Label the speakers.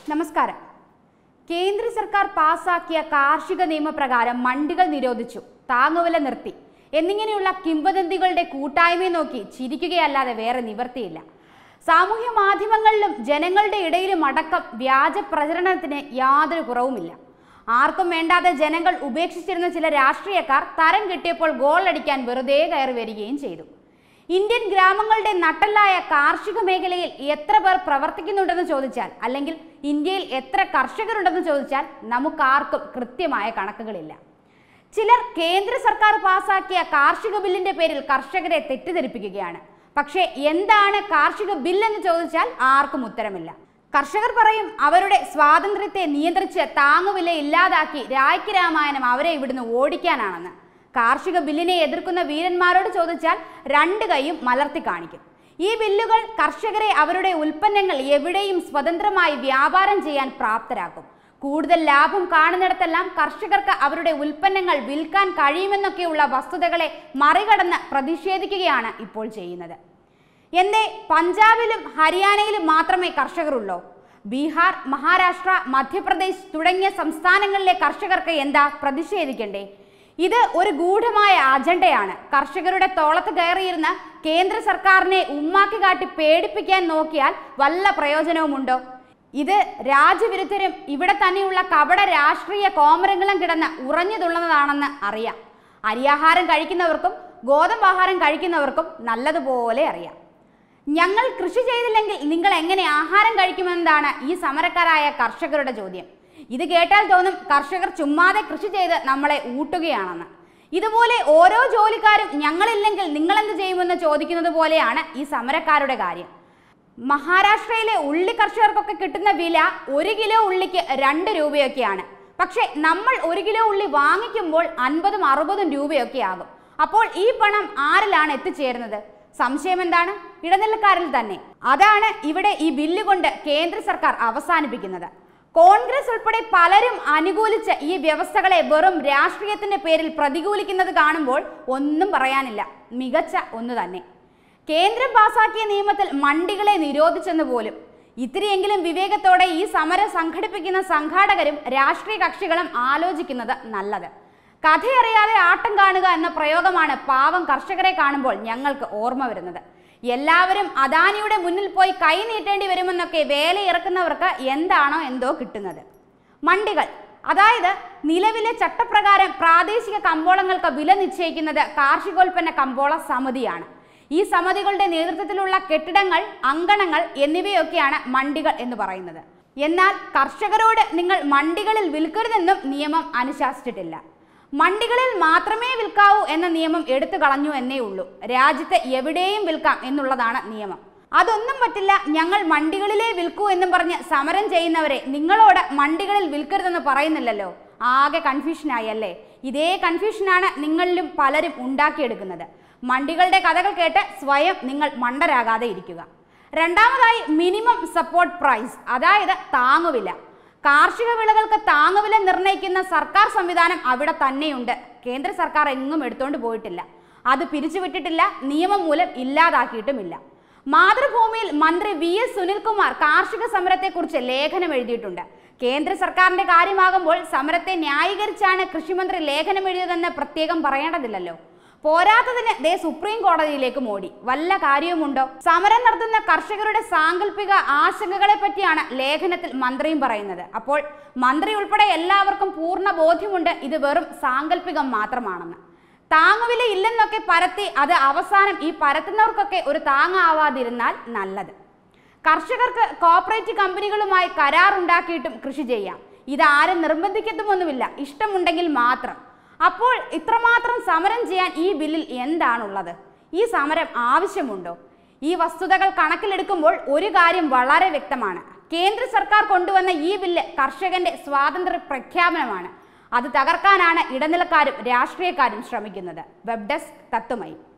Speaker 1: നമസ്കാരം കേന്ദ്ര സർക്കാർ പാസാക്കിയ കാർഷിക നിയമപ്രകാരം മണ്ടികൾ നിരോധിച്ചു താങ്ങുവില നിർത്തി എന്നിങ്ങനെയുള്ള കിംവദന്തികളുടെ കൂട്ടായ്മയെ നോക്കി ചിരിക്കുകയല്ലാതെ വേറെ നിവർത്തിയില്ല സാമൂഹ്യ മാധ്യമങ്ങളിലും ജനങ്ങളുടെ ഇടയിലും അടക്കം വ്യാജ പ്രചരണത്തിന് യാതൊരു കുറവുമില്ല ആർക്കും വേണ്ടാതെ ജനങ്ങൾ ഉപേക്ഷിച്ചിരുന്ന ചില രാഷ്ട്രീയക്കാർ തരം കിട്ടിയപ്പോൾ ഗോൾ അടിക്കാൻ വെറുതെ കയറി വരികയും ചെയ്തു ഇന്ത്യൻ ഗ്രാമങ്ങളുടെ നട്ടല്ലായ കാർഷിക മേഖലയിൽ എത്ര പേർ പ്രവർത്തിക്കുന്നുണ്ടെന്ന് ചോദിച്ചാൽ അല്ലെങ്കിൽ ഇന്ത്യയിൽ എത്ര കർഷകരുണ്ടെന്ന് ചോദിച്ചാൽ നമുക്കാർക്കും കൃത്യമായ കണക്കുകളില്ല ചിലർ കേന്ദ്ര സർക്കാർ പാസാക്കിയ കാർഷിക ബില്ലിന്റെ പേരിൽ കർഷകരെ തെറ്റിദ്ധരിപ്പിക്കുകയാണ് പക്ഷേ എന്താണ് കാർഷിക ബിൽ എന്ന് ചോദിച്ചാൽ ആർക്കും ഉത്തരമില്ല കർഷകർ പറയും അവരുടെ സ്വാതന്ത്ര്യത്തെ നിയന്ത്രിച്ച് താങ്ങുവില ഇല്ലാതാക്കി രായ്ക്ക് രാമായണം അവരെ ഇവിടുന്ന് ഓടിക്കാനാണെന്ന് കാർഷിക ബില്ലിനെ എതിർക്കുന്ന വീരന്മാരോട് ചോദിച്ചാൽ രണ്ട് കൈയും മലർത്തി കാണിക്കും ഈ ബില്ലുകൾ കർഷകരെ അവരുടെ ഉൽപ്പന്നങ്ങൾ എവിടെയും സ്വതന്ത്രമായി വ്യാപാരം ചെയ്യാൻ പ്രാപ്തരാക്കും കൂടുതൽ ലാഭം കാണുന്നിടത്തെല്ലാം കർഷകർക്ക് അവരുടെ ഉൽപ്പന്നങ്ങൾ വിൽക്കാൻ കഴിയുമെന്നൊക്കെയുള്ള വസ്തുതകളെ മറികടന്ന് പ്രതിഷേധിക്കുകയാണ് ഇപ്പോൾ ചെയ്യുന്നത് എന്തേ പഞ്ചാബിലും ഹരിയാനയിലും മാത്രമേ കർഷകരുള്ളൂ ബീഹാർ മഹാരാഷ്ട്ര മധ്യപ്രദേശ് തുടങ്ങിയ സംസ്ഥാനങ്ങളിലെ കർഷകർക്ക് എന്താ പ്രതിഷേധിക്കണ്ടേ ഇത് ഒരു ഗൂഢമായ അജണ്ടയാണ് കർഷകരുടെ തോളത്ത് കയറിയിരുന്ന കേന്ദ്ര സർക്കാരിനെ ഉമ്മാക്കി കാട്ടി പേടിപ്പിക്കാൻ നോക്കിയാൽ വല്ല പ്രയോജനവുമുണ്ടോ ഇത് രാജ്യവിരുദ്ധരും ഇവിടെ തന്നെയുള്ള കപട രാഷ്ട്രീയ കോമരങ്ങളും കിടന്ന് ഉറഞ്ഞു തുള്ളുന്നതാണെന്ന് അറിയാം അരിയാഹാരം കഴിക്കുന്നവർക്കും ഗോതമ്പാഹാരം കഴിക്കുന്നവർക്കും നല്ലതുപോലെ അറിയാം ഞങ്ങൾ കൃഷി ചെയ്തില്ലെങ്കിൽ നിങ്ങൾ എങ്ങനെ ആഹാരം കഴിക്കുമെന്നതാണ് ഈ സമരക്കാരായ കർഷകരുടെ ചോദ്യം ഇത് കേട്ടാൽ തോന്നും കർഷകർ ചുമ്മാതെ കൃഷി ചെയ്ത് നമ്മളെ ഊട്ടുകയാണെന്ന് ഇതുപോലെ ഓരോ ജോലിക്കാരും ഞങ്ങളില്ലെങ്കിൽ നിങ്ങൾ എന്ത് ചെയ്യുമെന്ന് ചോദിക്കുന്നത് പോലെയാണ് ഈ സമരക്കാരുടെ കാര്യം മഹാരാഷ്ട്രയിലെ ഉള്ളി കർഷകർക്കൊക്കെ കിട്ടുന്ന വില ഒരു കിലോ ഉള്ളിക്ക് രണ്ട് രൂപയൊക്കെയാണ് പക്ഷേ നമ്മൾ ഒരു കിലോ ഉള്ളി വാങ്ങിക്കുമ്പോൾ അൻപതും അറുപതും രൂപയൊക്കെ ആകും അപ്പോൾ ഈ പണം ആരിലാണ് എത്തിച്ചേരുന്നത് സംശയം എന്താണ് ഇടനിലക്കാരിൽ തന്നെ അതാണ് ഇവിടെ ഈ ബില്ല് കൊണ്ട് കേന്ദ്ര സർക്കാർ അവസാനിപ്പിക്കുന്നത് കോൺഗ്രസ് ഉൾപ്പെടെ പലരും അനുകൂലിച്ച ഈ വ്യവസ്ഥകളെ വെറും രാഷ്ട്രീയത്തിന്റെ പേരിൽ പ്രതികൂലിക്കുന്നത് കാണുമ്പോൾ ഒന്നും പറയാനില്ല മികച്ച ഒന്ന് തന്നെ കേന്ദ്രം പാസാക്കിയ നിയമത്തിൽ മണ്ടികളെ നിരോധിച്ചെന്ന് പോലും ഇത്തിരിയെങ്കിലും വിവേകത്തോടെ ഈ സമരം സംഘടിപ്പിക്കുന്ന സംഘാടകരും രാഷ്ട്രീയ കക്ഷികളും ആലോചിക്കുന്നത് നല്ലത് കഥയറിയാതെ ആട്ടം കാണുക എന്ന പ്രയോഗമാണ് പാവം കർഷകരെ കാണുമ്പോൾ ഞങ്ങൾക്ക് ഓർമ്മ വരുന്നത് എല്ലാവരും അദാനിയുടെ മുന്നിൽ പോയി കൈ നീട്ടേണ്ടി വരുമെന്നൊക്കെ വേലയിറക്കുന്നവർക്ക് എന്താണോ എന്തോ കിട്ടുന്നത് മണ്ടികൾ അതായത് നിലവിലെ ചട്ടപ്രകാരം പ്രാദേശിക കമ്പോളങ്ങൾക്ക് വില നിശ്ചയിക്കുന്നത് കാർഷികോൽപ്പന്ന കമ്പോള സമിതിയാണ് ഈ സമിതികളുടെ നേതൃത്വത്തിലുള്ള കെട്ടിടങ്ങൾ അങ്കണങ്ങൾ എന്നിവയൊക്കെയാണ് മണ്ടികൾ എന്ന് പറയുന്നത് എന്നാൽ കർഷകരോട് നിങ്ങൾ മണ്ടികളിൽ വിൽക്കരുതെന്നും നിയമം അനുശാസിച്ചിട്ടില്ല മണ്ടികളിൽ മാത്രമേ വിൽക്കാവൂ എന്ന നിയമം എടുത്തു കളഞ്ഞു എന്നേ ഉള്ളൂ രാജ്യത്ത് എവിടെയും വിൽക്കാം എന്നുള്ളതാണ് നിയമം അതൊന്നും പറ്റില്ല ഞങ്ങൾ മണ്ടികളിലേ വിൽക്കൂ എന്നും പറഞ്ഞ് സമരം ചെയ്യുന്നവരെ നിങ്ങളോട് മണ്ടികളിൽ വിൽക്കരുതെന്ന് പറയുന്നില്ലല്ലോ ആകെ കൺഫ്യൂഷനായി അല്ലേ ഇതേ കൺഫ്യൂഷനാണ് നിങ്ങളിലും പലരും ഉണ്ടാക്കിയെടുക്കുന്നത് മണ്ടികളുടെ കഥകൾ കേട്ട് സ്വയം നിങ്ങൾ മണ്ടരാകാതെ ഇരിക്കുക രണ്ടാമതായി മിനിമം സപ്പോർട്ട് പ്രൈസ് അതായത് താങ്ങുവില കാർഷിക വിളകൾക്ക് താങ്ങുവില നിർണ്ണയിക്കുന്ന സർക്കാർ സംവിധാനം അവിടെ തന്നെയുണ്ട് കേന്ദ്ര സർക്കാർ എങ്ങും എടുത്തോണ്ട് പോയിട്ടില്ല അത് പിരിച്ചുവിട്ടിട്ടില്ല നിയമം മൂലം ഇല്ലാതാക്കിയിട്ടുമില്ല മാതൃഭൂമിയിൽ മന്ത്രി വി എസ് സുനിൽകുമാർ കാർഷിക സമരത്തെക്കുറിച്ച് ലേഖനം എഴുതിയിട്ടുണ്ട് കേന്ദ്ര സർക്കാരിന്റെ കാര്യമാകുമ്പോൾ സമരത്തെ ന്യായീകരിച്ചാണ് കൃഷിമന്ത്രി ലേഖനം എഴുതിയതെന്ന് പ്രത്യേകം പറയേണ്ടതില്ലല്ലോ പോരാത്തതിന് ദേ സുപ്രീം കോടതിയിലേക്ക് മോടി വല്ല കാര്യവുമുണ്ടോ സമരം നടത്തുന്ന കർഷകരുടെ സാങ്കല്പിക ആശങ്കകളെ പറ്റിയാണ് ലേഖനത്തിൽ മന്ത്രിയും പറയുന്നത് അപ്പോൾ മന്ത്രി ഉൾപ്പെടെ എല്ലാവർക്കും പൂർണ്ണ ബോധ്യമുണ്ട് ഇത് വെറും സാങ്കല്പികം മാത്രമാണെന്ന് താങ്ങുവില ഇല്ലെന്നൊക്കെ പരത്തി അത് അവസാനം ഈ പരത്തുന്നവർക്കൊക്കെ ഒരു താങ്ങാവാതിരുന്നാൽ നല്ലത് കർഷകർക്ക് കോപ്പറേറ്റ് കമ്പനികളുമായി കരാറുണ്ടാക്കിയിട്ടും കൃഷി ചെയ്യാം ഇതാരും നിർബന്ധിക്കത്തുമൊന്നുമില്ല ഇഷ്ടമുണ്ടെങ്കിൽ മാത്രം അപ്പോൾ ഇത്രമാത്രം സമരം ചെയ്യാൻ ഈ ബില്ലിൽ എന്താണുള്ളത് ഈ സമരം ആവശ്യമുണ്ടോ ഈ വസ്തുതകൾ കണക്കിലെടുക്കുമ്പോൾ ഒരു കാര്യം വളരെ വ്യക്തമാണ് കേന്ദ്ര സർക്കാർ കൊണ്ടുവന്ന ഈ ബില്ല് കർഷകന്റെ സ്വാതന്ത്ര്യ പ്രഖ്യാപനമാണ് അത് തകർക്കാനാണ് ഇടനിലക്കാരും രാഷ്ട്രീയക്കാരും ശ്രമിക്കുന്നത് വെബ് ഡെസ്ക് തത്തുമൈ